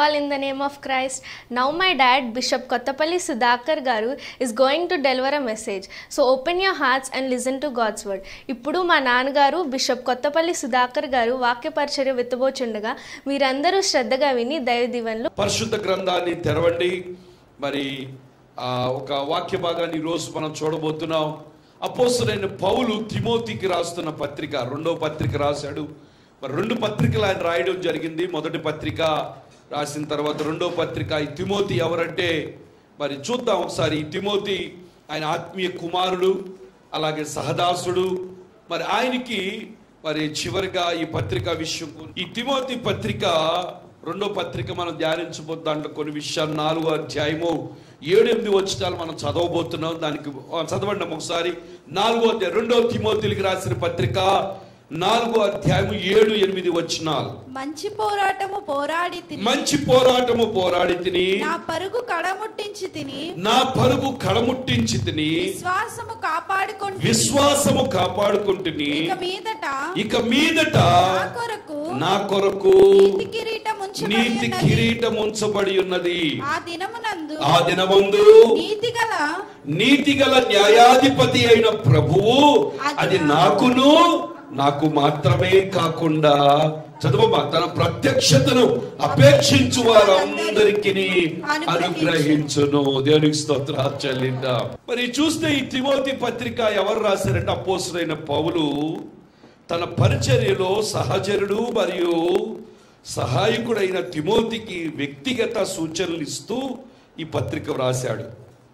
all in the name of Christ. Now, my dad, Bishop Kottapalli Sudhakar Garu, is going to deliver a message. So, open your hearts and listen to God's word. ఇప్పుడు మా నాన్నగారు bishop Kothapalli Sudhakar గారు వాక్య పరిచర్య విత్తబోచుండగా మీరందరూ శ్రద్ధగా విని దైవ దీవెనలు పరిశుద్ధ గ్రంథాన్ని తెరవండి మరి ఆ, ఒక వాక్య భాగాన్ని ఈరోజు మనం చూడబోతున్నాం అపోస్తులైన పౌలు తిమోతికి రాస్తున్న పత్రిక రెండో పత్రిక రాశాడు మరి రెండు పత్రికలు ఆయన రాయడం జరిగింది మొదటి పత్రిక రాసిన తర్వాత రెండో పత్రిక ఈ తిమోతి ఎవరంటే మరి చూద్దాం ఒకసారి ఈ తిమోతి ఆయన ఆత్మీయ కుమారుడు అలాగే సహదాసుడు మరి ఆయనకి మరి చివరిగా ఈ పత్రిక విషయం ఈ తిమోతి పత్రిక రెండో పత్రిక మనం ధ్యానించబోతు దాంట్లో కొన్ని విషయాలు నాలుగో అధ్యాయము ఏడు ఎనిమిది వచ్చినాలు మనం చదవబోతున్నాం దానికి ఆ, చదవండి ఒకసారి నాలుగో అధ్యాయం రెండో తిమోతికి రాసిన పత్రిక నాలుగో అధ్యాయము ఏడు ఎనిమిది వచ్చినాలు మంచి పోరాటము పోరాడి తిని మంచి పోరాటము పోరాడి తిని నా పరుగు కడముట్టించి తిని నా పరుగు కడముట్టించి తిని విశ్వాసము కాపాడుకుంటు విశ్వాసము కాపాడుకుంటుని ఇక మీదట ఇక మీదట నా కొరకు నా కొరకు నీతి కిరీటం ఉంచబడి నీతి ఉన్నది. కిరీటం ఉంచబడి ఉన్నది ఆ దినమునందు ఆ దినమందు నీతి గల నీతి గల న్యాయాధిపతి అయిన ప్రభువు అది నాకును నాకు మాత్రమే కాకుండా చదువమ్మా తన ప్రత్యక్షతను అపేక్షించు వారందరికి అనుగ్రహించును దేవునికి స్తోత్రాలు చెల్లిద్దాం మరి చూస్తే ఈ తిమోతి పత్రిక ఎవరు రాశారంటే అపోసులైన పౌలు తన పరిచర్యలో సహచరుడు మరియు సహాయకుడైన తిమోతికి వ్యక్తిగత సూచనలు ఇస్తూ ఈ పత్రిక వ్రాశాడు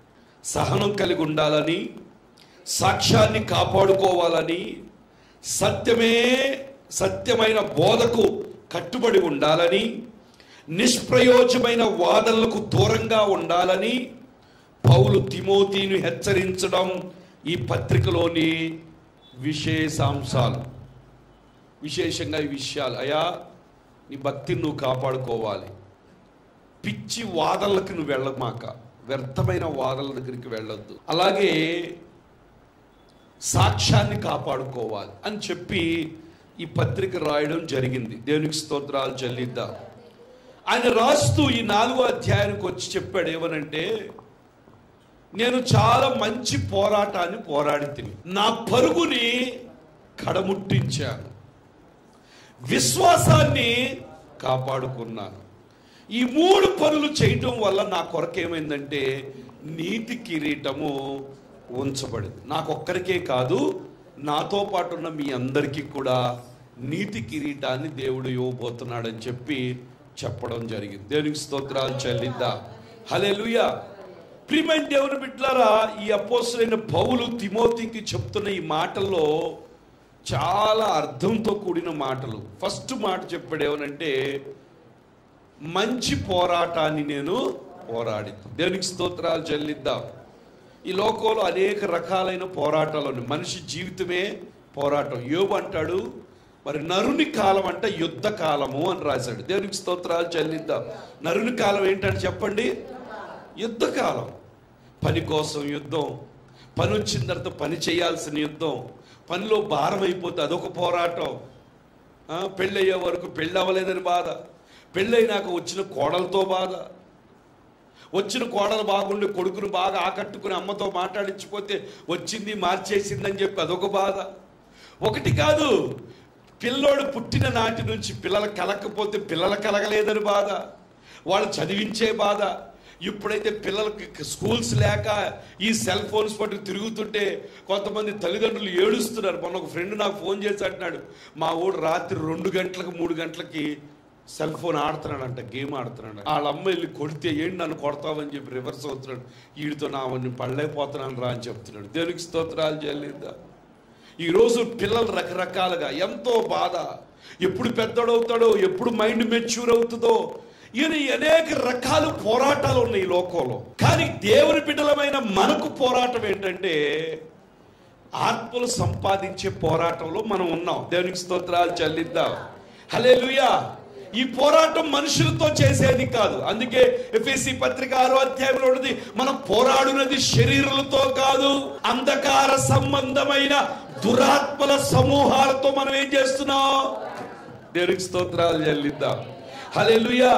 సహనం కలిగి ఉండాలని సాక్ష్యాన్ని కాపాడుకోవాలని సత్యమే సత్యమైన బోధకు కట్టుబడి ఉండాలని నిష్ప్రయోజమైన వాదనలకు దూరంగా ఉండాలని పౌలు తిమోతిని హెచ్చరించడం ఈ పత్రికలోని విశేషాంశాలు విశేషంగా ఈ విషయాలు అయా నీ భక్తిని నువ్వు కాపాడుకోవాలి పిచ్చి వాదనలకు నువ్వు వెళ్ళమాక వ్యర్థమైన వాదనల దగ్గరికి వెళ్ళొద్దు అలాగే సాక్ష్యాన్ని కాపాడుకోవాలి అని చెప్పి ఈ పత్రిక రాయడం జరిగింది దేవునికి స్తోత్రాలు చెల్లిద్దాం ఆయన రాస్తూ ఈ నాలుగో అధ్యాయానికి వచ్చి చెప్పాడు ఏమనంటే నేను చాలా మంచి పోరాటాన్ని పోరాడి తిని నా పరుగుని కడముట్టించాను విశ్వాసాన్ని కాపాడుకున్నాను ఈ మూడు పనులు చేయటం వల్ల నా కొరకు ఏమైందంటే నీతి కిరీటము ఉంచబడింది నాకు ఒక్కరికే కాదు నాతో పాటు ఉన్న మీ అందరికీ కూడా నీతి కిరీటాన్ని దేవుడు ఇవ్వబోతున్నాడని చెప్పి చెప్పడం జరిగింది దేవునికి స్తోత్రాలు చెల్లిద్దా హల్లెలూయా ప్రియమైన దేవుని బిడ్డలారా ఈ అపోసరైన పౌలు తిమోతికి చెప్తున్న ఈ మాటల్లో చాలా అర్థంతో కూడిన మాటలు ఫస్ట్ మాట చెప్పాడు ఏమనంటే మంచి పోరాటాన్ని నేను పోరాడి దేవునికి స్తోత్రాలు చెల్లిద్దాం ఈ లోకంలో అనేక రకాలైన పోరాటాలు ఉన్నాయి మనిషి జీవితమే పోరాటం యోబు అంటాడు మరి నరుని కాలం అంటే యుద్ధ కాలము అని రాశాడు దేవునికి స్తోత్రాలు చెల్లిద్దాం నరుని కాలం ఏంటంటే చెప్పండి యుద్ధ కాలం పని కోసం యుద్ధం పని వచ్చిన తర్వాత పని చేయాల్సిన యుద్ధం పనిలో భారం అయిపోతే అదొక పోరాటం ఆ, పెళ్ళయ్యే వరకు పెళ్ళి అవ్వలేదని బాధ పెళ్ళైనాక వచ్చిన కోడలతో బాధ వచ్చిన కోడలు బాగుండి కొడుకును బాగా ఆకట్టుకుని అమ్మతో మాట్లాడించిపోతే వచ్చింది మార్చేసిందని చెప్పి అదొక బాధ ఒకటి కాదు పిల్లోడు పుట్టిన నాటి నుంచి పిల్లలు కలకపోతే పిల్లలు కలగలేదని బాధ వాళ్ళు చదివించే బాధ ఇప్పుడైతే పిల్లలకి స్కూల్స్ లేక ఈ సెల్ ఫోన్స్ పట్టు తిరుగుతుంటే కొంతమంది తల్లిదండ్రులు ఏడుస్తున్నారు మొన్న ఒక ఫ్రెండ్ నాకు ఫోన్ చేసి అంటున్నాడు మా ఊడు రాత్రి రెండు గంటలకు మూడు గంటలకి సెల్ ఫోన్ ఆడుతున్నాడంట గేమ్ ఆడుతున్నాడు వాళ్ళ అమ్మ వెళ్ళి కొడితే ఏంటి నన్ను కొడతావని చెప్పి రివర్స్ అవుతున్నాడు వీడితో నా నేను పడలేకపోతున్నాను రా అని చెప్తున్నాడు దేవునికి స్తోత్రాలు చేయలేదా ఈరోజు పిల్లలు రకరకాలుగా ఎంతో బాధ ఎప్పుడు పెద్దడవుతాడో ఎప్పుడు మైండ్ మెచ్యూర్ అవుతుందో ఈయన అనేక రకాల పోరాటాలు ఉన్నాయి ఈ లోకంలో కానీ దేవుని బిడ్డలమైన మనకు పోరాటం ఏంటంటే ఆత్మలు సంపాదించే పోరాటంలో మనం ఉన్నాం దేవునికి స్తోత్రాలు చెల్లిద్దాం హల్లెలూయా ఈ పోరాటం మనుషులతో చేసేది కాదు అందుకే ఎఫ్ఎస్సి పత్రిక ఆరో అధ్యాయంలో ఉన్నది మనం పోరాడునది శరీరాలతో కాదు అంధకార సంబంధమైన దురాత్మల సమూహాలతో మనం ఏం చేస్తున్నాం దేవునికి స్తోత్రాలు చెల్లిద్దాం హల్లెలూయా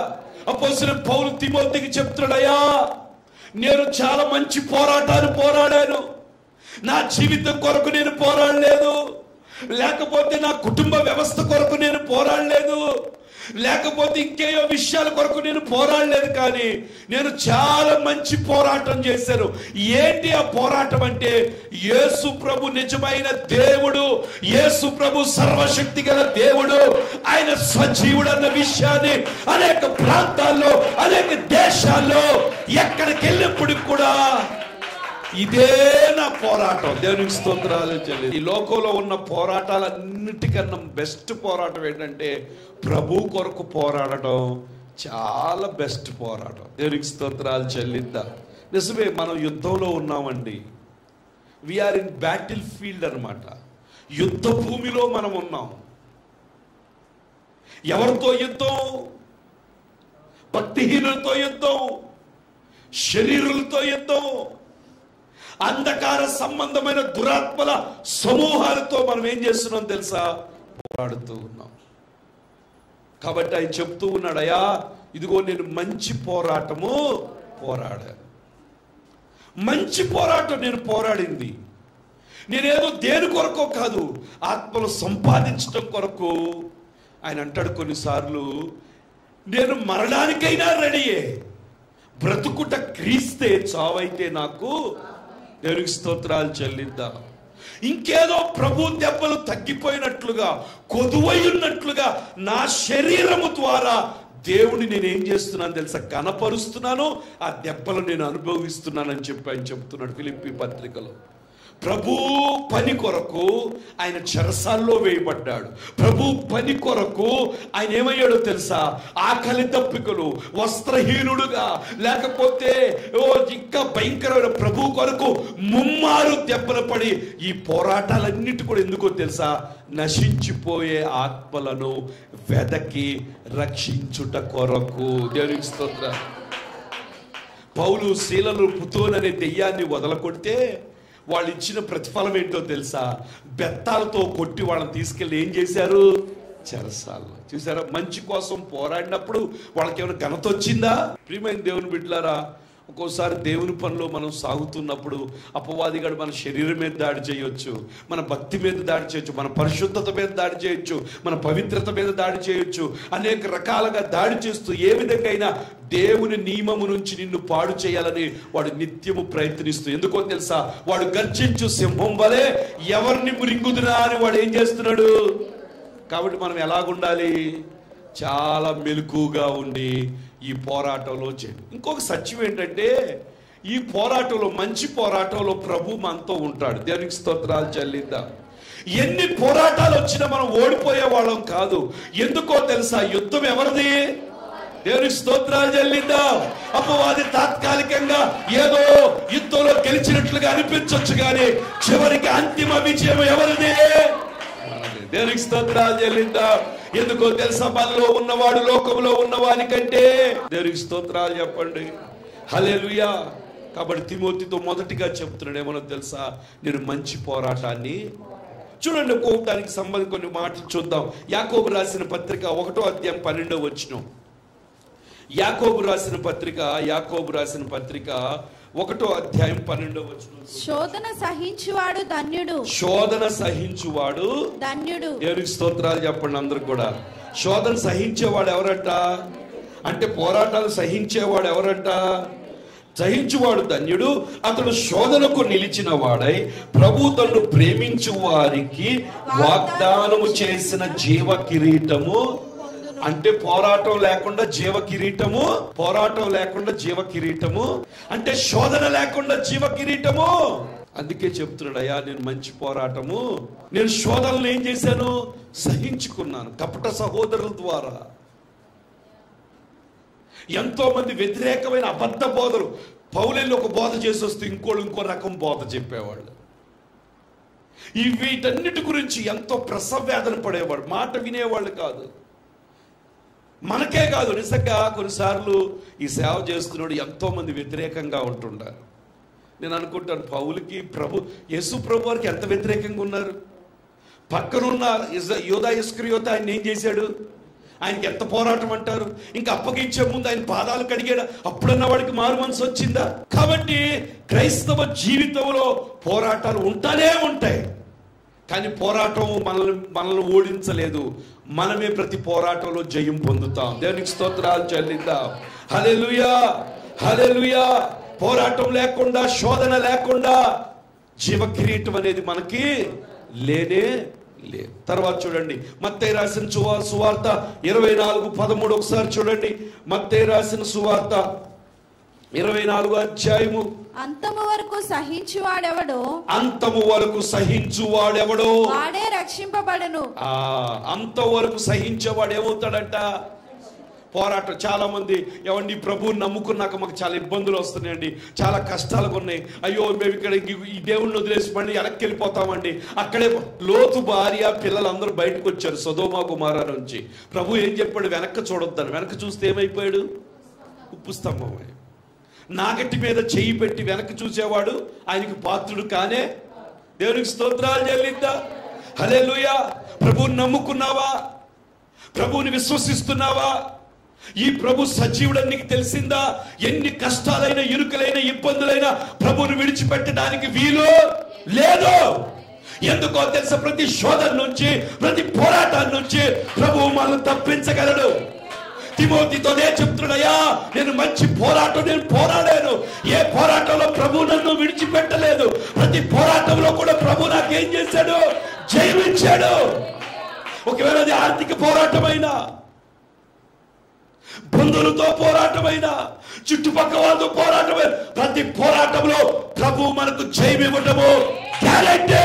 అపోసిన పౌలు తిమోతికి చెప్తున్నాడయ్యా నేను చాలా మంచి పోరాటాలు పోరాడాను నా జీవితం కొరకు నేను పోరాడలేదు లేకపోతే నా కుటుంబ వ్యవస్థ కొరకు నేను పోరాడలేదు లేకపోతే ఇంకేయో విషయాల కొరకు నేను పోరాడలేదు కానీ నేను చాలా మంచి పోరాటం చేశాను ఏంటి ఆ పోరాటం అంటే యేసు ప్రభు నిజమైన దేవుడు యేసు ప్రభు సర్వశక్తి గల దేవుడు ఆయన సజీవుడు అన్న విషయాన్ని అనేక ప్రాంతాల్లో అనేక దేశాల్లో ఎక్కడికి వెళ్ళినప్పుడు కూడా ఇదే నా పోరాటం దేవునికి స్తోత్రాలు చెల్లి ఈ లోకంలో ఉన్న పోరాటాలన్నిటికన్నా బెస్ట్ పోరాటం ఏంటంటే ప్రభు కొరకు పోరాడటం చాలా బెస్ట్ పోరాటం దేవునికి స్తోత్రాలు చెల్లిద్దాం నిజమే మనం యుద్ధంలో ఉన్నామండి వీఆర్ ఇన్ బ్యాటిల్ ఫీల్డ్ అన్నమాట యుద్ధ భూమిలో మనం ఉన్నాం ఎవరితో యుద్ధం భక్తిహీనులతో యుద్ధం శరీరులతో యుద్ధం అంధకార సంబంధమైన దురాత్మల సమూహాలతో మనం ఏం చేస్తున్నాం తెలుసా పోరాడుతూ ఉన్నాం కాబట్టి ఆయన చెప్తూ ఉన్నాడు అయ్యా ఇదిగో నేను మంచి పోరాటము పోరాడాను మంచి పోరాటం నేను పోరాడింది నేనేదో దేని కొరకో కాదు ఆత్మను సంపాదించడం కొరకు ఆయన అంటాడు కొన్నిసార్లు నేను మరణానికైనా రెడీయే బ్రతుకుట క్రీస్తే చావైతే నాకు దేవునికి స్తోత్రాలు చెల్లిద్దాం ఇంకేదో ప్రభు దెబ్బలు తగ్గిపోయినట్లుగా కొదువై ఉన్నట్లుగా నా శరీరము ద్వారా దేవుని నేను ఏం చేస్తున్నాను తెలుసా కనపరుస్తున్నాను ఆ దెబ్బలు నేను అనుభవిస్తున్నానని చెప్పి ఆయన చెప్తున్నాడు ఫిలిప్పి పత్రికలో ప్రభు పని కొరకు ఆయన చెరసాల్లో వేయబడ్డాడు ప్రభు పని కొరకు ఆయన ఏమయ్యాడో తెలుసా ఆకలి తప్పికలు వస్త్రహీనుడుగా లేకపోతే ఓ ఇంకా భయంకరమైన ప్రభు కొరకు ముమ్మారు దెబ్బలు పడి ఈ పోరాటాలన్నిటి కూడా ఎందుకో తెలుసా నశించిపోయే ఆత్మలను వెదకి రక్షించుట కొరకు దేవునికి స్తోత్రం పౌలు శీలలు పుతోననే దెయ్యాన్ని వదలకొడితే వాళ్ళు ఇచ్చిన ప్రతిఫలం ఏంటో తెలుసా బెత్తాలతో కొట్టి వాళ్ళని తీసుకెళ్ళి ఏం చేశారు చెరసాల్లో చూసారా మంచి కోసం పోరాడినప్పుడు వాళ్ళకి ఏమైనా ఘనత వచ్చిందా ప్రియమైన దేవుని బిడ్డలారా ఒక్కోసారి దేవుని పనిలో మనం సాగుతున్నప్పుడు అపవాదిగాడు మన శరీరం మీద దాడి చేయొచ్చు మన భక్తి మీద దాడి చేయొచ్చు మన పరిశుద్ధత మీద దాడి చేయొచ్చు మన పవిత్రత మీద దాడి చేయొచ్చు అనేక రకాలుగా దాడి చేస్తూ ఏ విధంగా అయినా దేవుని నియమము నుంచి నిన్ను పాడు చేయాలని వాడు నిత్యము ప్రయత్నిస్తూ ఎందుకో తెలుసా వాడు గర్జించు సింహం వలె ఎవరిని మురింగుదురా అని వాడు ఏం చేస్తున్నాడు కాబట్టి మనం ఎలాగుండాలి చాలా మెలకుగా ఉండి ఈ పోరాటంలో చేయండి ఇంకొక సత్యం ఏంటంటే ఈ పోరాటంలో మంచి పోరాటంలో ప్రభు మనతో ఉంటాడు దేవునికి స్తోత్రాలు చెల్లిద్దాం ఎన్ని పోరాటాలు వచ్చినా మనం ఓడిపోయే వాళ్ళం కాదు ఎందుకో తెలుసా యుద్ధం ఎవరిది దేవునికి స్తోత్రాలు చెల్లిద్దాం అపవాది తాత్కాలికంగా ఏదో యుద్ధంలో గెలిచినట్లుగా అనిపించవచ్చు కానీ చివరికి అంతిమ విజయం ఎవరిది దేవునికి స్తోత్రాలు చెల్లిద్దాం ఎందుకో తెలుసా మనలో ఉన్నవాడు లోకంలో ఉన్నవాని కంటే దేవునికి స్తోత్రాలు చెప్పండి హల్లెలూయా కాబట్టి తిమోతితో మొదటిగా చెప్తున్నాడు ఏమన్నా తెలుసా నేను మంచి పోరాటాన్ని చూడండి ఒక్కొక్క దానికి సంబంధించి కొన్ని మాటలు చూద్దాం యాకోబు రాసిన పత్రిక ఒకటో అధ్యాయం పన్నెండో వచ్చినాం యాకోబు రాసిన పత్రిక యాకోబు రాసిన పత్రిక ఒకటో అధ్యాయం పన్నెండో వచ్చిన శోధన సహించువాడు ధన్యుడు శోధన సహించువాడు ధన్యుడు దేవునికి స్తోత్రాలు చెప్పండి అందరు కూడా శోధన సహించేవాడు ఎవరంట అంటే పోరాటాలు సహించేవాడు ఎవరంట సహించువాడు ధన్యుడు అతడు శోధనకు నిలిచిన వాడై ప్రభు తను ప్రేమించు వారికి వాగ్దానము చేసిన జీవ కిరీటము అంటే పోరాటం లేకుండా జీవ కిరీటము పోరాటం లేకుండా జీవ కిరీటము అంటే శోధన లేకుండా జీవ కిరీటము అందుకే చెప్తున్నాడు అయ్యా నేను మంచి పోరాటము నేను శోధనలు ఏం చేశాను సహించుకున్నాను కపట సహోదరుల ద్వారా ఎంతో మంది వ్యతిరేకమైన అబద్ధ బోధలు పౌలెళ్ళు ఒక బోధ చేసి వస్తే ఇంకోళ్ళు ఇంకో రకం బోధ చెప్పేవాళ్ళు ఈ వీటన్నిటి గురించి ఎంతో ప్రసవేదన పడేవాడు మాట వినేవాళ్ళు కాదు మనకే కాదు నిజంగా కొన్నిసార్లు ఈ సేవ చేస్తున్నాడు ఎంతో మంది వ్యతిరేకంగా ఉంటుండారు నేను అనుకుంటాను పౌలకి ప్రభు యేసు ప్రభు వారికి ఎంత వ్యతిరేకంగా ఉన్నారు పక్కనున్న ఇజ- యోధా ఇస్క్రియోత ఆయన ఏం చేశాడు ఆయనకి ఎంత పోరాటం అంటారు ఇంకా అప్పగించే ముందు ఆయన పాదాలు కడిగాడు అప్పుడన్న వాడికి మారు మనసు వచ్చిందా కాబట్టి క్రైస్తవ జీవితంలో పోరాటాలు ఉంటానే ఉంటాయి కానీ పోరాటం మనల్ని మనల్ని ఓడించలేదు మనమే ప్రతి పోరాటంలో జయం పొందుతాం దేవునికి స్తోత్రాలు చెల్లిద్దాం హల్లెలూయా హల్లెలూయా పోరాటం లేకుండా శోధన లేకుండా జీవ కిరీటం అనేది మనకి లేనే లేదు తర్వాత చూడండి మత్తయి రాసిన సువా సువార్త ఇరవై నాలుగు పదమూడు ఒకసారి చూడండి మత్తయి రాసిన సువార్త ఇరవై నాలుగు అధ్యాయము అంతము వరకు సహించువాడెవడో అంతము వరకు సహించువాడెవడో వాడే రక్షింపబడును ఆ అంతవరకు సహించేవాడు ఏమవుతాడంట పోరాటం చాలా మంది ఏమండి ప్రభువుని నమ్ముకున్నాక మాకు చాలా ఇబ్బందులు వస్తున్నాయండి చాలా కష్టాలు ఉన్నాయి అయ్యో మేము ఇక్కడ ఈ- ఈ దేవుణ్ణి వదిలేసి మళ్ళీ వెనక్కి వెళ్ళిపోతామండి అక్కడే లోతు భార్య పిల్లలందరూ బయటకు వచ్చారు సొదోమా కుమార నుంచి ప్రభు ఏం చెప్పాడు వెనక్కి చూడొద్దని వెనక్కి చూస్తే ఏమైపోయాడు ఉప్పు స్తంభం అయ్యాడు. నాగట్టి మీద చెయ్యి పెట్టి వెనక్కి చూసేవాడు ఆయనకి పాత్రుడు కానే దేవునికి స్తోత్రాలు చెల్లిద్దా హల్లెలూయా ప్రభువుని నమ్ముకున్నావా ప్రభువుని విశ్వసిస్తున్నావా ఈ ప్రభు సజీవుడని నీకు తెలిసిందా ఎన్ని కష్టాలైన ఇరుకులైన ఇబ్బందులైన ప్రభువుని విడిచిపెట్టడానికి వీలు లేదు ఎందుకో తెలుసా ప్రతి శోధన నుంచి ప్రతి పోరాటం నుంచి ప్రభువు మనల్ని తప్పించగలడు తిమోతితోనే చెప్తున్నాయా నేను మంచి పోరాటం నేను పోరాడాను ఏ పోరాటంలో ప్రభు నన్ను విడిచిపెట్టలేదు ప్రతి పోరాటంలో కూడా ప్రభు నాకేం చేశాడు జయమిచ్చాడు ఒకవేళ అది ఆర్థిక పోరాటమైనా బంధువులతో పోరాటమైనా చుట్టుపక్కల వాళ్ళతో పోరాటమైన ప్రతి పోరాటంలో ప్రభు మనకు జయమివ్వటము గ్యారెంటీ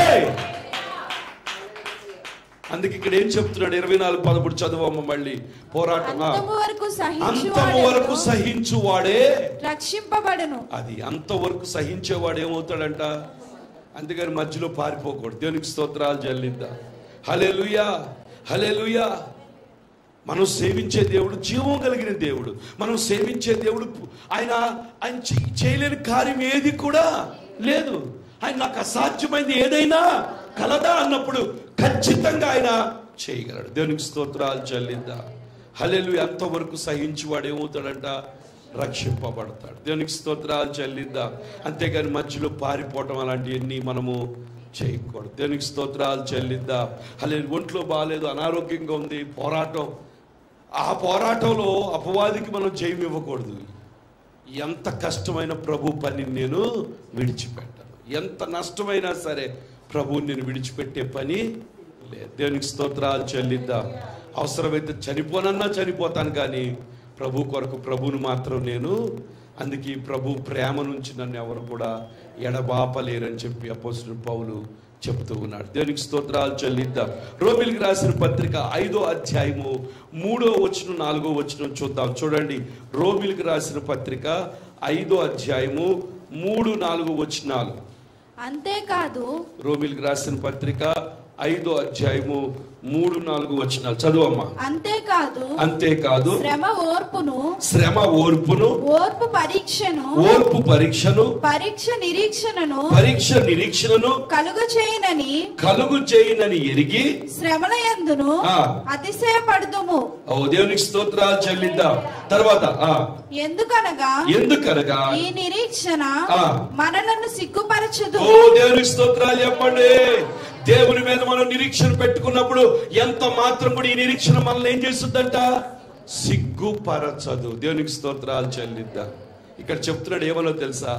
అందుకే ఇక్కడ ఏం చెప్తున్నాడు ఇరవై నాలుగు పదమూడు చదువమ్మ మళ్ళీ పోరాటం ఆ. అంతము వరకు అంతము వరకు సహించువాడెవడో సహించువాడే రక్షింపబడును అది అంతవరకు సహించేవాడు ఏమవుతాడంట అందుకని మధ్యలో పారిపోకూడదు దేవునికి స్తోత్రాలు చెల్లిద్దా హలెలుయా హలెలుయా మనం సేవించే దేవుడు జీవం కలిగిన దేవుడు మనం సేవించే దేవుడు ఆయన ఆయన చెయ్- చేయలేని కార్యం ఏది కూడా లేదు ఆయన నాకు అసాధ్యమైంది ఏదైనా కలదా అన్నప్పుడు ఖచ్చితంగా ఆయన చేయగలడు దేవునికి స్తోత్రాలు చెల్లిద్దా హలెలు ఎంతవరకు సహించువాడు ఏమవుతాడంట రక్షింపబడతాడు దేవునికి స్తోత్రాలు చెల్లిద్దా అంతేగాని మధ్యలో పారిపోవటం అలాంటివన్నీ మనము చేయకూడదు దేవునికి స్తోత్రాలు చెల్లిద్దా అలే ఒంట్లో బాగాలేదు అనారోగ్యంగా ఉంది పోరాటం ఆ పోరాటంలో అపవాదికి మనం జయం ఇవ్వకూడదు ఎంత కష్టమైన ప్రభు పని నేను విడిచిపెట్టను ఎంత నష్టమైనా సరే ప్రభువుని నేను విడిచిపెట్టే పని లేదు దేవునికి స్తోత్రాలు చెల్లిద్దాం అవసరమైతే చనిపోనన్నా చనిపోతాను కానీ ప్రభు కొరకు ప్రభువుని మాత్రం నేను అందుకే ఈ ప్రభు ప్రేమ నుంచి నన్ను ఎవరు కూడా ఎడబాపలేరని చెప్పి అపోసిన పౌలు చెబుతూ ఉన్నాడు దేవునికి స్తోత్రాలు చెల్లిద్దాం రోమిలికి రాసిన పత్రిక ఐదో అధ్యాయము మూడో వచనం నాలుగో వచనం చూద్దాం చూడండి రోమిలికి రాసిన పత్రిక ఐదో అధ్యాయము మూడు నాలుగు వచనాలు అంతేకాదు రోమిలికి రాసిన పత్రిక ఐదో అధ్యాయము మూడు నాలుగు వచనాలు చదువమ్మా అంతేకాదు అంతేకాదు శ్రమ ఓర్పును శ్రమ ఓర్పును ఓర్పు పరీక్షను ఓర్పు పరీక్షను పరీక్ష నిరీక్షణను పరీక్ష నిరీక్షణను కలుగు చేయనని కలుగు చేయనని ఎరిగి శ్రమల యందును ఆ. అతిశయపడుదుము ఓ దేవునికి స్తోత్రాలు చెల్లిద్దాం తర్వాత ఆ ఎందుకనగా ఎందుకనగా ఈ నిరీక్షణ ఆ. మనలను సిగ్గుపరచదు ఓ దేవునికి స్తోత్రాలు చెప్పండి దేవుని మీద మనం నిరీక్షణ పెట్టుకున్నప్పుడు ఎంత మాత్రం కూడా ఈ నిరీక్షణ మనల్ని ఏం చేస్తుందంట సిగ్గుపరచదు దేవునికి స్తోత్రాలు చెల్లిద్దాం ఇక్కడ చెప్తున్నాడు ఏమనో తెలుసా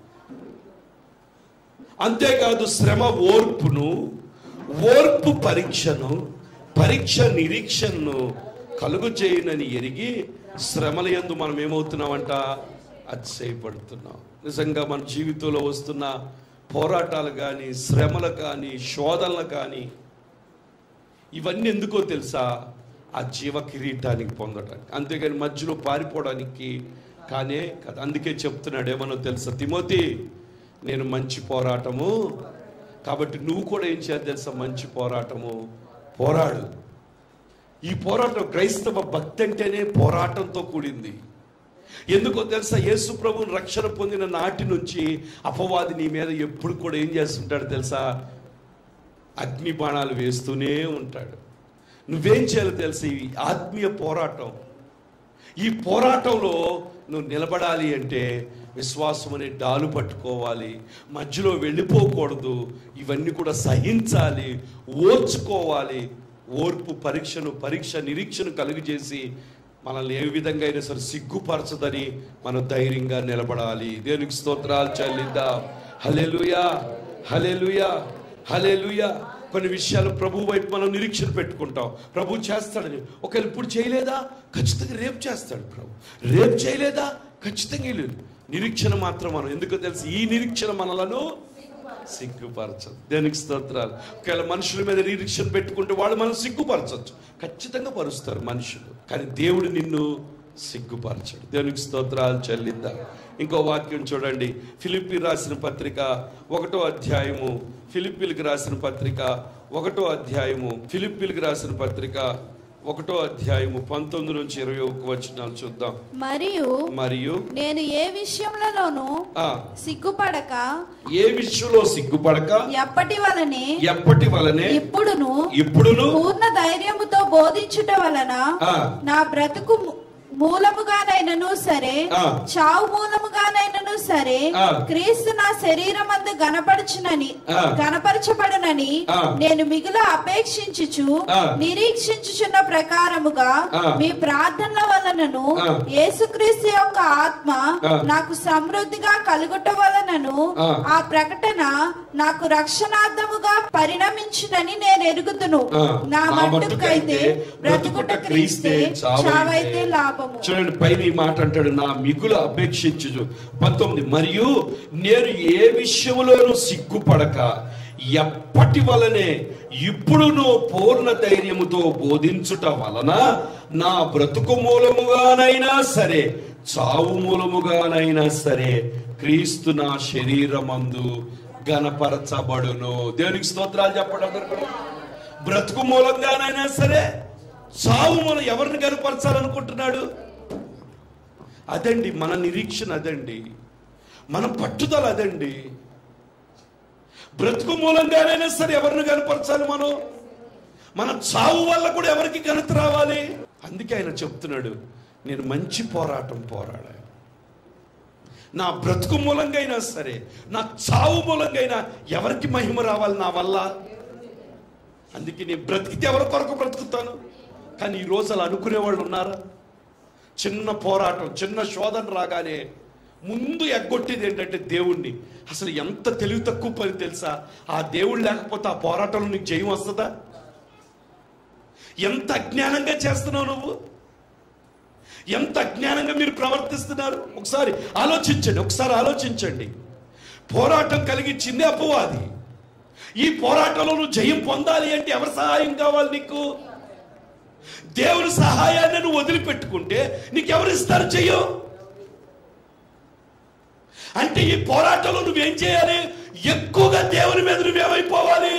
అంతేకాదు శ్రమ ఓర్పును ఓర్పు పరీక్షను పరీక్ష నిరీక్షణను కలుగు చేయనని ఎరిగి శ్రమల యందు మనం ఏమవుతున్నామంట అతిశయపడుతున్నాం నిజంగా మన జీవితంలో వస్తున్న పోరాటాలు కానీ శ్రమలు కానీ శోధనలు కానీ ఇవన్నీ ఎందుకో తెలుసా ఆ జీవ కిరీటానికి పొందడానికి అంతేగాని మధ్యలో పారిపోవడానికి కానే కదా అందుకే చెప్తున్నాడు ఏమనో తెలుసా తిమోతి నేను మంచి పోరాటము కాబట్టి నువ్వు కూడా ఏం చేయాలి తెలుసా మంచి పోరాటము పోరాడు ఈ పోరాటం క్రైస్తవ భక్తి అంటేనే పోరాటంతో కూడింది ఎందుకో తెలుసా యేసు ప్రభుని రక్షణ పొందిన నాటి నుంచి అపవాది నీ మీద ఎప్పుడు కూడా ఏం చేస్తుంటాడు తెలుసా అగ్ని బాణాలు వేస్తూనే ఉంటాడు నువ్వేం చేయాలో తెలిసి ఈ ఆత్మీయ పోరాటం ఈ పోరాటంలో నువ్వు నిలబడాలి అంటే విశ్వాసం అనే డాలు పట్టుకోవాలి మధ్యలో వెళ్ళిపోకూడదు ఇవన్నీ కూడా సహించాలి ఓర్చుకోవాలి ఓర్పు పరీక్షను పరీక్ష నిరీక్షను కలుగజేసి మనల్ని ఏ విధంగా అయినా సరే సిగ్గుపరచదని మనం ధైర్యంగా నిలబడాలి దేవునికి స్తోత్రాలు చెల్లిద్దాం హలెలుయా హలెలుయా హలెలుయా కొన్ని విషయాలు ప్రభు వైపు మనం నిరీక్షణ పెట్టుకుంటాం ప్రభు చేస్తాడని ఒకవేళ ఇప్పుడు చేయలేదా ఖచ్చితంగా రేపు చేస్తాడు ప్రభు రేపు చేయలేదా ఖచ్చితంగా వీళ్ళు నిరీక్షణ మాత్రం మనం ఎందుకో తెలుసు ఈ నిరీక్షణ మనలను సిగ్గుపరచదు దేనికి స్తోత్రాలు ఒకవేళ మనుషుల మీద నిరీక్షణ పెట్టుకుంటే వాళ్ళు మనం సిగ్గుపరచచ్చు ఖచ్చితంగా పరుస్తారు మనుషులు కానీ దేవుడు నిన్ను సిగ్గుపరచడు దేవునికి స్తోత్రాలు చెల్లిద్దాం ఇంకో వాక్యం చూడండి ఫిలిప్పి రాసిన పత్రిక ఒకటో అధ్యాయము ఫిలిప్పీలకు రాసిన పత్రిక ఒకటో అధ్యాయము ఫిలిప్పీలకు రాసిన పత్రిక ఒకటో అధ్యాయము పంతొమ్మిది నుంచి ఇరవై ఒక వచనాలు చూద్దాం మరియు మరియు నేను ఏ విషయంలోనూ ఆ సిగ్గుపడక ఏ విషయంలో సిగ్గుపడక ఎప్పటి వలనే ఎప్పటి వలనే ఇప్పుడును ఇప్పుడును పూర్ణ ధైర్యముతో బోధించుట వలన ఆ. నా బ్రతుకు ము- మూలముగానైనను సరే ఆ. చావు మూలముగానైనను సరే ఆ. క్రీస్తు నా శరీరమందు గనపరచునని ఆ. గనపరచబడనని ఆ. నేను మిగుల అపేక్షించుచు ఆ. నిరీక్షించుచున్న ప్రకారముగా ఆ. మీ ప్రార్థనల వలనను ఆ. యేసుక్రీస్తు యొక్క ఆత్మ ఆ. నాకు సమృద్ధిగా కలుగుట వలనను ఆ. ఆ ప్రకటన నాకు రక్షణార్థముగా పరిణమించునని నేను ఎరుగుతును ఆ, నా నా మట్టుకైతే బ్రతుకుట క్రీస్తే చావైతే లాభము చూడండి పైన ఈ మాట అంటాడు నా మిగులు అపేక్షించు పంతొమ్మిది మరియు నేను ఏ విషయంలోనూ సిగ్గుపడక ఎప్పటి వలనే ఇప్పుడును పూర్ణ ధైర్యముతో బోధించుట వలన నా బ్రతుకు మూలముగానైనా సరే చావు మూలముగానైనా సరే క్రీస్తు నా శరీరమందు గణపరచబడును దేవునికి స్తోత్రాలు చెప్పడం అందరూ కూడా. బ్రతుకు మూలంగానైనా సరే చావు మూలం ఎవరిని కనపరచాలనుకుంటున్నాడు అదండి మన నిరీక్షణ అదండి మన పట్టుదల అదండి బ్రతుకు మూలంగానైనా సరే ఎవరిని కనపరచాలి మనం మన చావు వల్ల కూడా ఎవరికి ఘనత రావాలి అందుకే ఆయన చెప్తున్నాడు నేను మంచి పోరాటం పోరాడా నా బ్రతుకు మూలంగా అయినా సరే నా చావు మూలంగా అయినా ఎవరికి మహిమ రావాలి నా వల్ల అందుకే నేను బ్రతికితే ఎవరి కొరకు బ్రతుకుతాను కానీ ఈ రోజు అలా అనుకునే వాళ్ళు ఉన్నారా చిన్న పోరాటం చిన్న శోధన రాగానే ముందు ఎగ్గొట్టేది ఏంటంటే దేవుణ్ణి అసలు ఎంత తెలివి తక్కువ పని తెలుసా ఆ దేవుడు లేకపోతే ఆ పోరాటంలో నీకు జయం వస్తుందా ఎంత అజ్ఞానంగా చేస్తున్నావు నువ్వు ఎంత అజ్ఞానంగా మీరు ప్రవర్తిస్తున్నారు ఒకసారి ఆలోచించండి ఒకసారి ఆలోచించండి పోరాటం కలిగించింది అపవాది ఈ పోరాటంలో నువ్వు జయం పొందాలి అంటే ఎవరి సహాయం కావాలి నీకు దేవుని సహాయాన్ని నువ్వు వదిలిపెట్టుకుంటే నీకెవరు ఇస్తారు చెయ్యు అంటే ఈ పోరాటంలో నువ్వేం చేయాలి ఎక్కువగా దేవుని మీద నువ్వేమైపోవాలి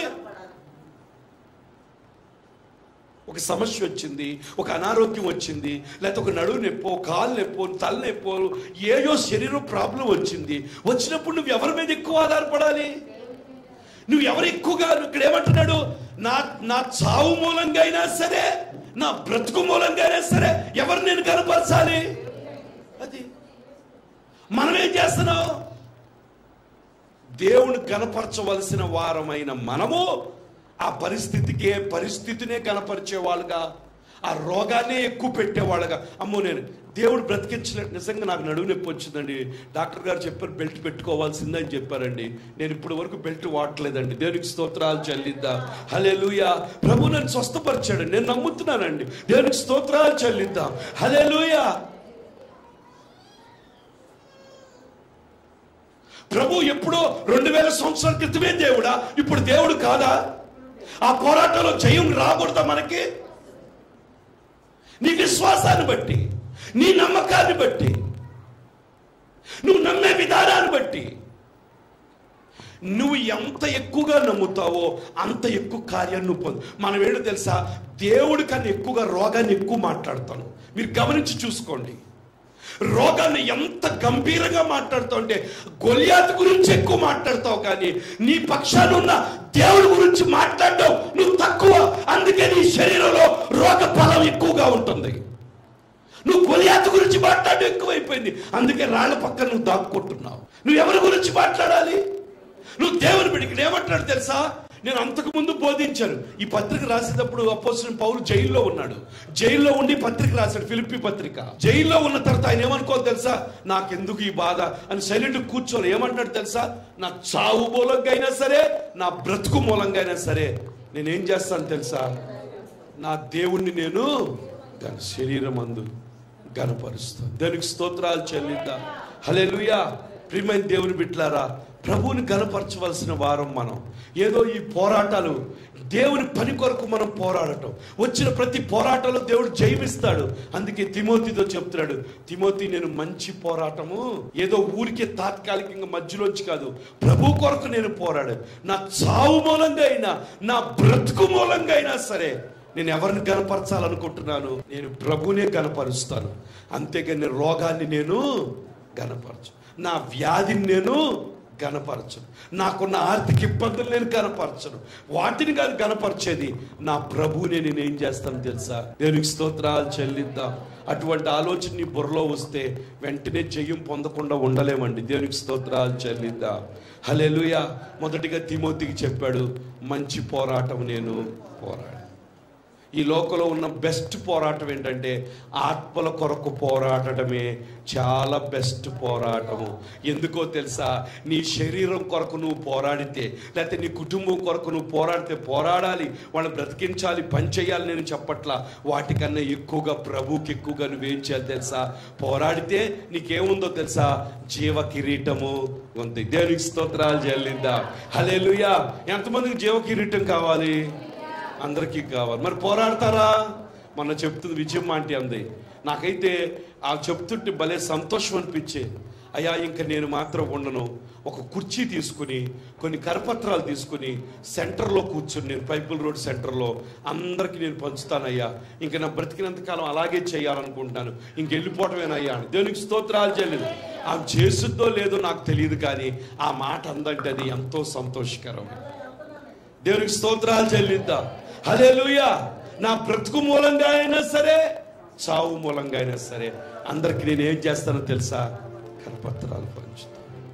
ఒక సమస్య వచ్చింది ఒక అనారోగ్యం వచ్చింది లేకపోతే ఒక నడువు నొప్పో కాలు నొప్పో తల నొప్పో ఏయో శరీరం ప్రాబ్లం వచ్చింది వచ్చినప్పుడు నువ్వు ఎవరి మీద ఎక్కువ ఆధారపడాలి నువ్వు ఎవరు ఎక్కువగా ఇక్కడ ఏమంటున్నాడు నా నా చావు మూలంగా అయినా సరే నా బ్రతుకు మూలంగా అయినా సరే ఎవరు నేను కనపరచాలి అది మనం ఏం చేస్తున్నాం దేవుని కనపరచవలసిన వారమైన మనము ఆ పరిస్థితికే పరిస్థితినే కనపరిచే వాళ్ళుగా ఆ రోగాన్నే ఎక్కువ పెట్టేవాళ్ళుగా అమ్మో నేను దేవుడు బ్రతికించినట్టు నిజంగా నాకు నడువు నొప్పి వచ్చిందండి డాక్టర్ గారు చెప్పారు బెల్ట్ పెట్టుకోవాల్సిందని చెప్పారండి నేను ఇప్పటి వరకు బెల్ట్ వాడలేదండి దేవునికి స్తోత్రాలు చెల్లిద్దాం హలెలుయా ప్రభు నన్ను స్వస్థపరిచాడు నేను నమ్ముతున్నానండి దేవునికి స్తోత్రాలు చెల్లిద్దాం హలెలుయా ప్రభు ఎప్పుడో రెండు వేల సంవత్సరాల క్రితమే దేవుడా ఇప్పుడు దేవుడు కాదా ఆ పోరాటంలో జయం రాకూడదా మనకి నీ విశ్వాసాన్ని బట్టి నీ నమ్మకాన్ని బట్టి నువ్వు నమ్మే విధానాన్ని బట్టి నువ్వు ఎంత ఎక్కువగా నమ్ముతావో అంత ఎక్కువ కార్యాన్ని నువ్వు పొందు మనం ఏంటో తెలుసా దేవుడి కన్నా ఎక్కువగా రోగాన్ని ఎక్కువ మాట్లాడతాను మీరు గమనించి చూసుకోండి రోగాన్ని ఎంత గంభీరంగా మాట్లాడుతావు అంటే గొలియాత్ గురించి ఎక్కువ మాట్లాడతావు కానీ నీ పక్షాన ఉన్న దేవుడి గురించి మాట్లాడడం నువ్వు తక్కువ అందుకే నీ శరీరంలో రోగ బలం ఎక్కువగా ఉంటుంది నువ్వు గొలియాత్ గురించి మాట్లాడడం ఎక్కువైపోయింది అందుకే రాళ్ళ పక్కన నువ్వు దాక్కుంటున్నావు నువ్వు ఎవరి గురించి మాట్లాడాలి నువ్వు దేవుని బిడ్డకి ఏమంటాడు తెలుసా నేను అంతకు ముందు బోధించాను ఈ పత్రిక రాసేటప్పుడు అపోసిన పౌలు జైల్లో ఉన్నాడు జైల్లో ఉండి పత్రిక రాశాడు ఫిలిప్పి పత్రిక జైల్లో ఉన్న తర్వాత ఆయన ఏమనుకోవాలి తెలుసా నాకెందుకు ఈ బాధ అని సైలెంట్ కూర్చోని ఏమంటాడు తెలుసా నా చావు మూలంగా అయినా సరే నా బ్రతుకు మూలంగా అయినా సరే నేనేం చేస్తాను తెలుసా నా దేవుణ్ణి నేను గన శరీరం అందు గనపరుస్తాను దానికి స్తోత్రాలు చెల్లిద్దాం హల్లెలూయా ప్రియమైన దేవుని బిడ్లారా ప్రభువుని గనపరచవలసిన వారం మనం ఏదో ఈ పోరాటాలు దేవుని పని కొరకు మనం పోరాడటం వచ్చిన ప్రతి పోరాటంలో దేవుడు జయమిస్తాడు అందుకే తిమోతితో చెప్తున్నాడు తిమోతి నేను మంచి పోరాటము ఏదో ఊరికే తాత్కాలికంగా మధ్యలోంచి కాదు ప్రభు కొరకు నేను పోరాడాను నా చావు మూలంగా అయినా నా బ్రతుకు మూలంగా అయినా సరే నేను ఎవరిని గనపరచాలనుకుంటున్నాను నేను ప్రభునే గనపరుస్తాను అంతేగాని రోగాన్ని నేను గనపరచు నా వ్యాధిని నేను గనపరచను నాకున్న ఆర్థిక ఇబ్బందులు నేను గనపరచను వాటిని కాదు గనపరిచేది నా ప్రభువుని నేను ఏం చేస్తాను తెలుసా దేవునికి స్తోత్రాలు చెల్లిద్దాం అటువంటి ఆలోచన నీ బుర్రలో వస్తే వెంటనే జయం పొందకుండా ఉండలేమండి దేవునికి స్తోత్రాలు చెల్లిద్దాం హల్లెలూయా మొదటిగా తిమోతికి చెప్పాడు మంచి పోరాటం నేను పోరాడు ఈ లోకంలో ఉన్న బెస్ట్ పోరాటం ఏంటంటే ఆత్మల కొరకు పోరాడటమే చాలా బెస్ట్ పోరాటము ఎందుకో తెలుసా నీ శరీరం కొరకు నువ్వు పోరాడితే లేకపోతే నీ కుటుంబం కొరకు నువ్వు పోరాడితే పోరాడాలి వాళ్ళని బ్రతికించాలి పని చేయాలి నేను చెప్పట్లా వాటికన్నా ఎక్కువగా ప్రభుకి ఎక్కువగా నువ్వేం చేయాలి తెలుసా పోరాడితే నీకేముందో తెలుసా జీవ కిరీటము ఉంది దేవునికి స్తోత్రాలు చెల్లిద్దాం హల్లెలూయా ఎంతమందికి జీవ కిరీటం కావాలి అందరికీ కావాలి మరి పోరాడతారా మొన్న చెప్తుంది విజయం ఆంటీ అంది నాకైతే ఆ చెప్తుంటే భలే సంతోషం అనిపించేది అయ్యా ఇంకా నేను మాత్రం ఉండను ఒక కుర్చీ తీసుకుని కొన్ని కరపత్రాలు తీసుకుని సెంటర్లో కూర్చుని నేను పైపుల్ రోడ్ సెంటర్లో అందరికీ నేను పంచుతానయ్యా ఇంకా నా బ్రతికినంత కాలం అలాగే చేయాలనుకుంటున్నాను ఇంక వెళ్ళిపోవటమేనయ్యా అని దేవునికి స్తోత్రాలు చేయలేదు ఆమె చేస్తుందో లేదో నాకు తెలియదు కానీ ఆ మాట అందంటే అది ఎంతో సంతోషకరం దేవునికి స్తోత్రాలు చెల్లిద్దాం హల్లెలూయా నా బ్రతుకు మూలంగా అయినా సరే చావు మూలంగా అయినా సరే అందరికి నేను ఏం చేస్తానో తెలుసా కరపత్రాలు పంచుతా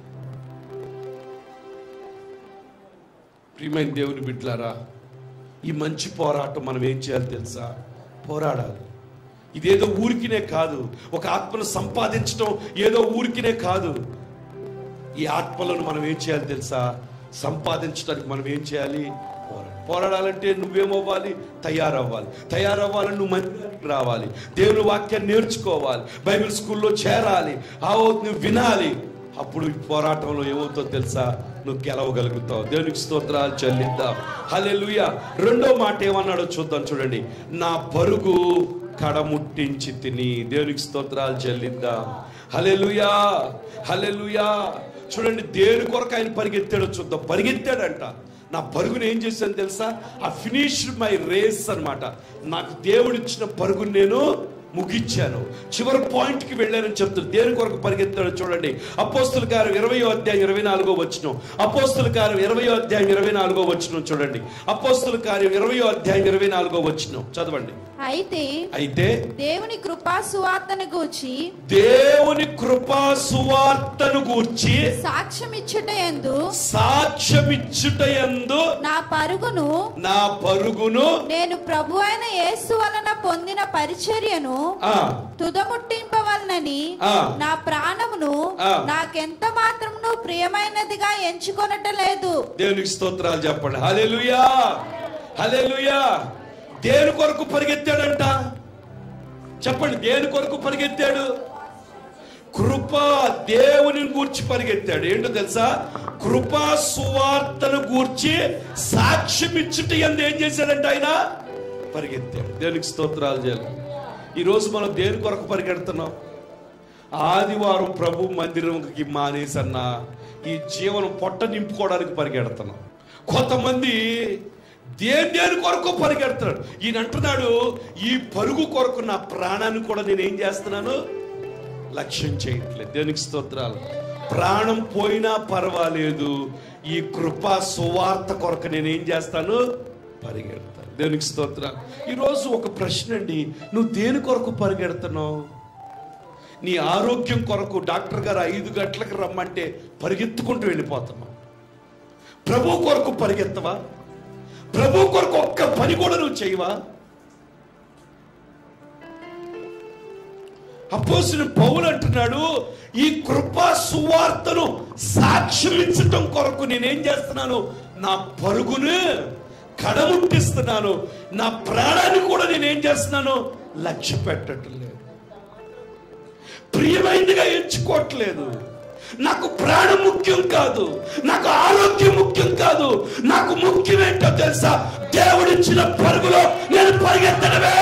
ప్రియమైన దేవుని బిడ్డలారా ఈ మంచి పోరాటం మనం ఏం చేయాలి తెలుసా పోరాడాలి ఇదేదో ఊరికినే కాదు ఒక ఆత్మను సంపాదించడం ఏదో ఊరికినే కాదు ఈ ఆత్మలను మనం ఏం చేయాలి తెలుసా సంపాదించడానికి మనం ఏం చేయాలి పోరాడాలి. పోరాడాలంటే నువ్వేమవ్వాలి తయారవ్వాలి తయారవ్వాలని నువ్వు మందిరానికి రావాలి దేవుని వాక్యాన్ని నేర్చుకోవాలి బైబిల్ స్కూల్లో చేరాలి ఆవో నువ్వు వినాలి అప్పుడు ఈ పోరాటంలో ఏమవుతుందో తెలుసా నువ్వు గెలవగలుగుతావు దేవునికి స్తోత్రాలు చెల్లిద్దాం హల్లెలూయా రెండో మాట ఏమన్నాడో చూద్దాం చూడండి నా పరుగు కడముట్టించి తిని దేవునికి స్తోత్రాలు చెల్లిద్దాం హల్లెలూయా హల్లెలూయా చూడండి దేని కొరకు ఆయన పరిగెత్తాడో చూద్దాం పరిగెత్తాడంట నా పరుగుని ఏం చేశాను తెలుసా ఆ ఫినిష్ మై రేస్ అన్నమాట నాకు దేవుడిచ్చిన పరుగుని నేను ముగించాను చివరి పాయింట్ కి వెళ్ళానని చెప్తారు దేని కొరకు పరిగెత్తాడో చూడండి అపోస్తుల గారు ఇరవయో అధ్యాయం ఇరవై నాలుగో వచ్చిన అపోస్తుల గారు ఇరవయో అధ్యాయం ఇరవై నాలుగో వచ్చిన చూడండి అపోస్తుల కార్యం ఇరవయో అధ్యాయం ఇరవై నాలుగో వచ్చిన చదవండి అయితే అయితే దేవుని కృపా సువార్తను గూర్చి దేవుని కృపా సువార్తను గూర్చి సాక్ష్యం ఇచ్చుట ఎందు సాక్ష్యమిచ్చుట యందు నా పరుగును నా పరుగును నేను ప్రభు అయిన యేసు వలన పొందిన పరిచర్యను ఆ తుదముట్టింపవలనని ఆ. నా ప్రాణమును ఆ. నాకెంత మాత్రమును ప్రియమైనదిగా ఎంచుకొనట లేదు దేవునికి స్తోత్రాలు చెప్పండి హల్లెలూయా హల్లెలూయా దేని కొరకు పరిగెత్తాడంట చెప్పండి దేని కొరకు పరిగెత్తాడు కృప దేవుని గూర్చి పరిగెత్తాడు ఏంటో తెలుసా కృపా సువార్తను గూర్చి సాక్ష్యం ఇచ్చుట ఎందు ఏం చేశాడంట ఆయన పరిగెత్తాడు దేవునికి స్తోత్రాలు చేయాలి ఈరోజు మనం దేని కొరకు పరిగెడుతున్నాం ఆదివారం ప్రభు మందిరంకి మానేసన్నా ఈ జీవనం పొట్ట నింపుకోవడానికి పరిగెడుతున్నాం కొంతమంది దేని దేని కొరకు పరిగెడుతున్నాడు ఈయన అంటున్నాడు ఈ పరుగు కొరకు నా ప్రాణాన్ని కూడా నేను ఏం చేస్తున్నాను లక్ష్యం చేయట్లేదు దేనికి స్తోత్రాలు ప్రాణం పోయినా పర్వాలేదు ఈ కృపా సువార్త కొరకు నేను ఏం చేస్తాను పరిగెడతాను దేనికి స్తోత్రాలు ఈరోజు ఒక ప్రశ్న అండి నువ్వు దేని కొరకు పరిగెడుతున్నావు నీ ఆరోగ్యం కొరకు డాక్టర్ గారు ఐదు గంటలకు రమ్మంటే పరిగెత్తుకుంటూ వెళ్ళిపోతున్నావు ప్రభు కొరకు పరిగెత్తవా ప్రభు కొరకు ఒక్క పని కూడా నువ్వు చేయవా అపోసిన పౌలు అంటున్నాడు ఈ కృపా సువార్తను సాక్ష్యమించటం కొరకు నేనేం చేస్తున్నాను నా పరుగును కడముట్టిస్తున్నాను నా ప్రాణాన్ని కూడా నేనేం చేస్తున్నాను లక్ష్య పెట్టట్లేదు ప్రియమైనదిగా ఎంచుకోవట్లేదు నాకు ప్రాణం ముఖ్యం కాదు నాకు ఆరోగ్యం ముఖ్యం కాదు నాకు ముఖ్యమేంటో తెలుసా దేవుడిచ్చిన పరుగులో నేను పరిగెత్తడమే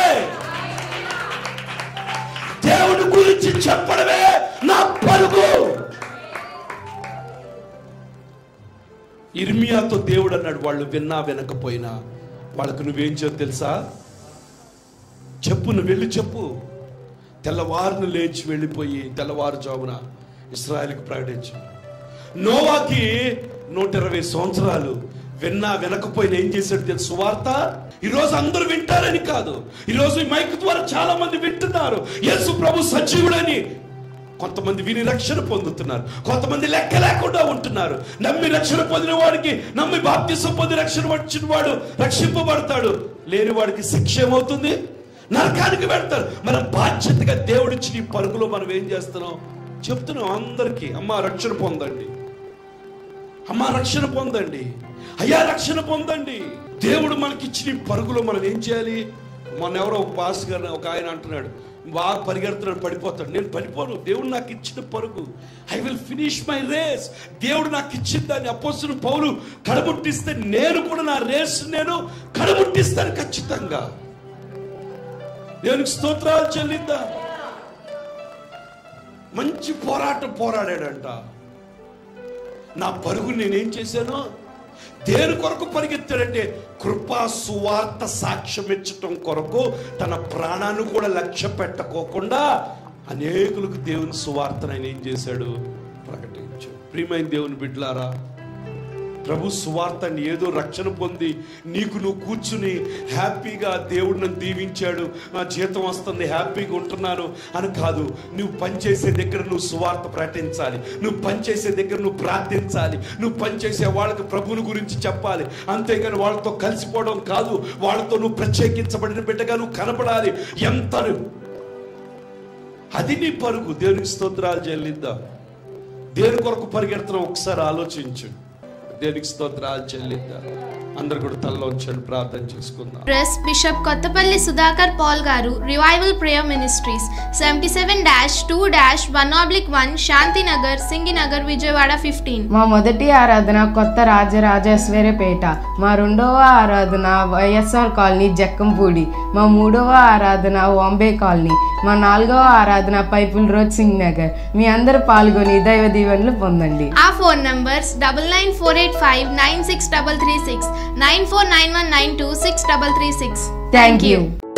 దేవుడి గురించి చెప్పడమే నా పరుగు ఇర్మియాతో దేవుడు అన్నాడు వాళ్ళు విన్నా వినకపోయినా వాళ్ళకు నువ్వేం చేయో తెలుసా చెప్పు నువ్వు వెళ్ళి చెప్పు తెల్లవారును లేచి వెళ్ళిపోయి తెల్లవారుజామున ఇస్రాయల్కి ప్రకటించు నోవాకి నూట ఇరవై సంవత్సరాలు విన్నా వినకపోయినా ఏం చేశాడు తెలుసు సువార్త ఈరోజు అందరూ వింటారని కాదు ఈరోజు ఈ మైక్ ద్వారా చాలా మంది వింటున్నారు యేసు ప్రభు సజీవుడని కొంతమంది విని రక్షణ పొందుతున్నారు కొంతమంది లెక్క లేకుండా ఉంటున్నారు నమ్మి రక్షణ పొందిన వాడికి నమ్మి బాప్తిసం పొంది రక్షణ వచ్చిన వాడు రక్షింపబడతాడు లేని వాడికి శిక్ష ఏమవుతుంది నరకానికి పెడతారు మన బాధ్యతగా దేవుడిచ్చిన ఈ పరుగులో మనం ఏం చేస్తున్నాం చెప్తున్నాం అందరికీ అమ్మ రక్షణ పొందండి అమ్మ రక్షణ పొందండి అయ్యా రక్షణ పొందండి దేవుడు మనకిచ్చిన ఈ పరుగులో మనం ఏం చేయాలి మొన్న ఎవరో ఒక పాస్ గారు ఒక ఆయన అంటున్నాడు బాగా పరిగెడుతున్నాడు పడిపోతాడు నేను పడిపోను దేవుడు నాకు ఇచ్చిన పరుగు I will finish my race దేవుడు నాకు ఇచ్చిన దాన్ని అపోసిన పౌలు కడముట్టిస్తే నేను కూడా నా రేస్ నేను కడముట్టిస్తాను ఖచ్చితంగా దేవునికి స్తోత్రాలు చెల్లిద్దా మంచి పోరాటం పోరాడాడంట నా పరుగు నేనేం చేశాను దేని కొరకు పరిగెత్తాడంటే కృపా సువార్త సాక్ష్యం ఇచ్చటం కొరకు తన ప్రాణాన్ని కూడా లక్ష్య పెట్టకోకుండా అనేకులకు దేవుని సువార్తను ఆయన ఏం చేశాడు ప్రకటించాడు ప్రియమైన దేవుని బిడ్డలారా ప్రభు సువార్తని ఏదో రక్షణ పొంది నీకు నువ్వు కూర్చుని హ్యాపీగా దేవుడు నన్ను దీవించాడు నా జీతం వస్తుంది హ్యాపీగా ఉంటున్నాను అని కాదు నువ్వు పనిచేసే దగ్గర నువ్వు సువార్త ప్రకటించాలి నువ్వు పనిచేసే దగ్గర నువ్వు ప్రార్థించాలి నువ్వు పనిచేసే వాళ్ళకి ప్రభువుని గురించి చెప్పాలి అంతేగాని వాళ్ళతో కలిసిపోవడం కాదు వాళ్ళతో నువ్వు ప్రత్యేకించబడిన బిడ్డగా నువ్వు కనపడాలి ఎంత అది నీ పరుగు దేవునికి స్తోత్రాలు చెల్లిద్దాం దేని కొరకు పరిగెడుతున్నావు ఒకసారి ఆలోచించు దేనికి స్తోత్రాలు చెల్లిద్దాం అందరు కూడా తలలో ఉంచండి ప్రార్థన చేసుకుందాం press bishop Kothapalli Sudhakar Paul garu revival prayer ministries seventy seven dash two dash one oblique one Shantinagar Singinagar Vijayawada fifteen మా మొదటి ఆరాధన కొత్త రాజరాజేశ్వరిపేట మా రెండవ ఆరాధన వైఎస్ఆర్ కాలనీ జక్కంపూడి మా మూడవ ఆరాధన బాంబే కాలనీ మా నాలుగవ ఆరాధన పైపుల్ రోడ్ సింగ్ నగర్ మీ అందరూ పాల్గొని దైవ దీవెనలు పొందండి ఆ phone numbers double nine four eight five nine six double three six nine four nine one nine two six double three six thank you